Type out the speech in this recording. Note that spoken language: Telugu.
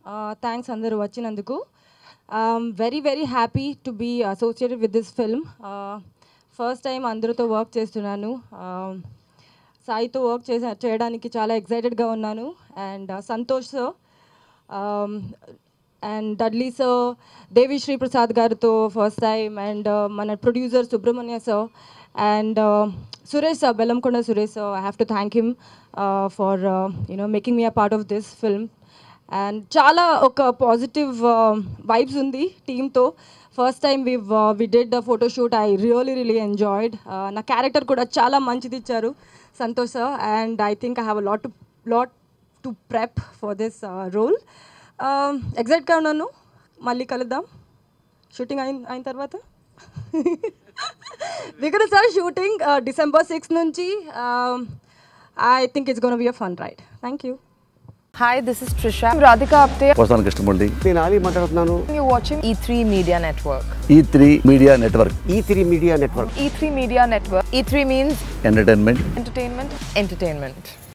థ్యాంక్స్ అందరూ వచ్చినందుకు very very happy to be associated with this film first time అందరితో వర్క్ చేస్తున్నాను Um, సాయితో వర్క్ చేసే చేయడానికి చాలా ఎక్సైటెడ్గా ఉన్నాను and Santosh sir and Dudley sir Devi Sri Prasad గారితో ఫస్ట్ టైం అండ్ మన producer Subrahmanya sir and Suresh sir Bellamkonda Suresh sir I have to thank him for you know making me a part of this film and చాలా ఒక పాజిటివ్ వైబ్స్ ఉంది టీంతో first time we we did the photoshoot I really really enjoyed నా క్యారెక్టర్ కూడా చాలా మంచిది ఇచ్చారు Santosh sir and I think I have a lot to lot to prep for this role ఎగ్జైట్గా ఉన్నాను మళ్ళీ కలుద్దాం షూటింగ్ అయిన అయిన తర్వాత విగర్ సార్ షూటింగ్ డిసెంబర్ సిక్స్ నుంచి I think it's gonna be a fun ride thank you Hi, this is Trisha. I'm Radhika Apte. వస్తాను కృష్ణమూర్తి నేను ఆలీ మాట్లాడుతున్నాను You're watching E3 Media Network. E three media network E three media network E3 Media Network. E3 means entertainment entertainment, entertainment.